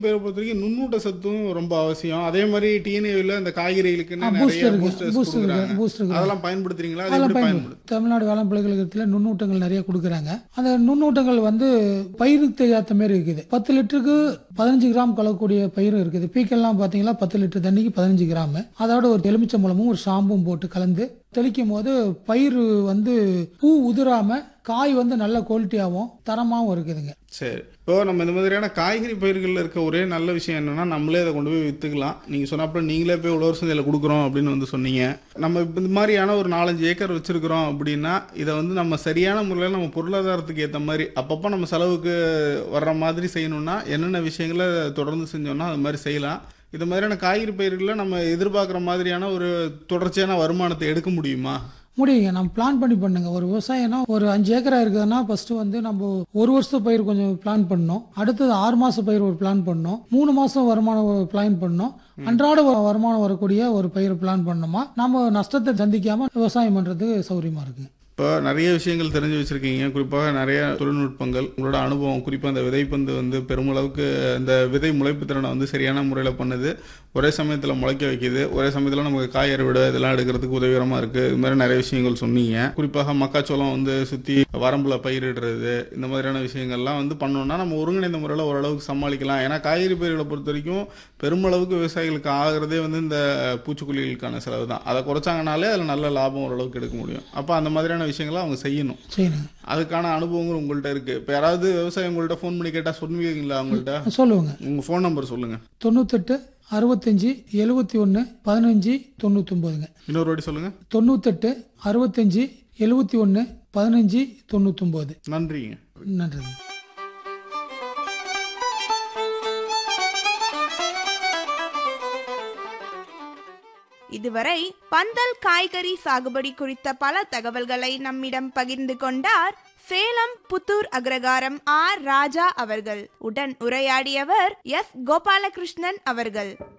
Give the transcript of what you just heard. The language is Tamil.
பேரை பொறுத்த வரைக்கும் நுண்ணூட்ட சத்தும் ரொம்ப அவசியம் அதே மாதிரி டிஎன்ஏவில் இந்த காய்கறிகளுக்குன்னு ஆ, நிறைய booster இருக்கு, பூஸ்டர்ஸ் booster இருக்கு, கொடுக்குறாங்க booster இருக்கு. அதெல்லாம் பயன்படுத்துறீங்களா அது அதெல்லாம் எப்படி பயன்படுது பயன்படுது தமிழ்நாடு வேளாண் பல்கலைக்கழகத்தில் நுண்ணூட்டங்கள் நிறைய கொடுக்குறாங்க அந்த நுண்ணூட்டங்கள் வந்து பயிருக்கு ஏற்ற மாதிரி இருக்குது பத்து லிட்டருக்கு பதினஞ்சு கிராம் கலக்கக்கூடிய பயிரும் இருக்குது பீக்கெல்லாம் பார்த்தீங்கன்னா பத்து லிட்டர் தண்ணிக்கு பதினஞ்சு கிராம் அதோட ஒரு எலுமிச்சம்பழமும் ஒரு ஷாம்பும் போட்டு கலந்து தெளிக்கும் போது பயிர் வந்து பூ உதிராம காய் வந்து நல்ல குவாலிட்டியாகவும் தரமாகவும் இருக்குதுங்க சரி இப்போ நம்ம இந்த மாதிரியான காய்கறி பயிர்களில் இருக்க ஒரே நல்ல விஷயம் என்னன்னா நம்மளே அதை கொண்டு போய் வித்துக்கலாம் நீங்க சொன்னப்ப நீங்களே போய் உழவர் சந்தையில் கொடுக்குறோம் அப்படின்னு வந்து சொன்னீங்க நம்ம இப்ப இந்த மாதிரியான ஒரு நாலஞ்சு ஏக்கர் வச்சிருக்கிறோம் அப்படின்னா இதை வந்து நம்ம சரியான முறையில் நம்ம பொருளாதாரத்துக்கு ஏற்ற மாதிரி அப்பப்போ நம்ம செலவுக்கு வர்ற மாதிரி செய்யணும்னா என்னென்ன விஷயங்களை தொடர்ந்து செஞ்சோம்னா அது மாதிரி செய்யலாம் இது மாதிரியான காய்கறி பயிர்களில் நம்ம எதிர்பார்க்குற மாதிரியான ஒரு தொடர்ச்சியான வருமானத்தை எடுக்க முடியுமா முடியுங்க நம்ம பிளான் பண்ணி பண்ணுங்க ஒரு விவசாயம்னா ஒரு அஞ்சு ஏக்கரா இருக்குதுன்னா ஃபர்ஸ்ட் வந்து நம்ம ஒரு வருஷத்து பயிர் கொஞ்சம் பிளான் பண்ணோம் அடுத்தது ஆறு மாச பயிர் ஒரு பிளான் பண்ணோம் மூணு மாசம் வருமானம் பிளான் பண்ணோம் அன்றாட வ- வருமானம் வரக்கூடிய ஒரு பயிர் பிளான் பண்ணோமா நம்ம நஷ்டத்தை சந்திக்காம விவசாயம் பண்றதுக்கு சௌகரியமா இருக்குங்க இப்போ நிறைய விஷயங்கள் தெரிஞ்சு வச்சிருக்கீங்க குறிப்பாக நிறைய தொழில்நுட்பங்கள் உங்களோட அனுபவம் குறிப்பாக அந்த விதைப்பந்து வந்து பெருமளவுக்கு இந்த விதை முளைப்பு திறனை வந்து சரியான முறையில் பண்ணுது ஒரே சமயத்தில் முளைக்க வைக்குது ஒரே சமயத்தில் நமக்கு காய் அறுவடை இதெல்லாம் எடுக்கிறதுக்கு உதவிகரமாக இருக்குது இது மாதிரி நிறைய விஷயங்கள் சொன்னீங்க குறிப்பாக மக்காச்சோளம் வந்து சுற்றி வரம்பில் பயிரிடுறது இந்த மாதிரியான விஷயங்கள்லாம் வந்து பண்ணோம்னா நம்ம ஒருங்கிணைந்த முறையில் ஓரளவுக்கு சமாளிக்கலாம் ஏன்னா காய்கறி பயிர்களை பொறுத்த வரைக்கும் பெருமளவுக்கு விவசாயிகளுக்கு ஆகிறதே வந்து இந்த பூச்சிக்கொல்லிகளுக்கான செலவு தான் அதை குறைச்சாங்கனாலே அதில் நல்ல லாபம் ஓரளவுக்கு எடுக்க முடியும் அப்போ அந்த மாதிரியான விஷயங்களை அவங்க செய்யணும் செய்யணுங்க அதுக்கான அனுபவங்கள் உங்கள்கிட்ட இருக்கு இப்போ யாராவது விவசாயம் உங்கள்கிட்ட ஃபோன் பண்ணி கேட்டால் சொல்லுவீங்களா உங்கள்கிட்ட சொல்லுவாங்க உங்கள் ஃபோன் நம்பர் சொல்லுங்க தொண்ணூத்தெட்டு அறுபத்தஞ்சு எழுபத்தி ஒன்று பதினஞ்சு தொண்ணூத்தொம்போதுங்க இன்னொரு வாட்டி சொல்லுங்க தொண்ணூத்தெட்டு அறுபத்தஞ்சு எழுபத்தி ஒன்று பதினஞ்சு தொண்ணூத்தொம்போது நன்றிங்க நன்றிங்க இதுவரை பந்தல் காய்கறி சாகுபடி குறித்த பல தகவல்களை நம்மிடம் பகிர்ந்து கொண்டார் சேலம் புத்தூர் அக்ரகாரம் ஆர் ராஜா அவர்கள் உடன் உரையாடியவர் எஸ் கோபாலகிருஷ்ணன் அவர்கள்